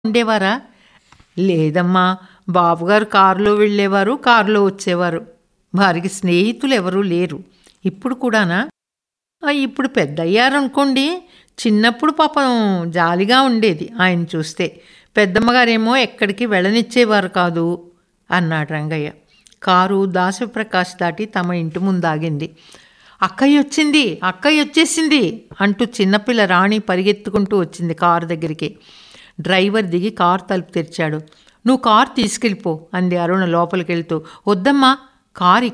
ఉండేవారా లేదమ్మా బాబుగారు కారులో వెళ్ళేవారు కారులో వచ్చేవారు వారికి స్నేహితులు ఎవరూ లేరు ఇప్పుడు కూడానా ఆ, ఇప్పుడు పెద్దయ్యారనుకోండి చిన్నప్పుడు పాపం జాలిగా ఉండేది ఆయన చూస్తే పెద్దమ్మగారేమో ఎక్కడికి వెళ్ళనిచ్చేవారు కాదు అన్నాడు రంగయ్య కారు దాసప్రకాష్ దాటి తమ ఇంటి ముందు ఆగింది అక్కయ్య వచ్చింది అక్కయ్య వచ్చేసింది అంటూ చిన్నపిల్ల రాణి పరిగెత్తుకుంటూ వచ్చింది కారు దగ్గరికి డ్రైవర్ దిగి కారు తలుపు తెరిచాడు నువ్వు కారు తీసుకెళ్ళిపో అంది అరుణ లోపలికి వెళ్తూ వద్దమ్మా కారు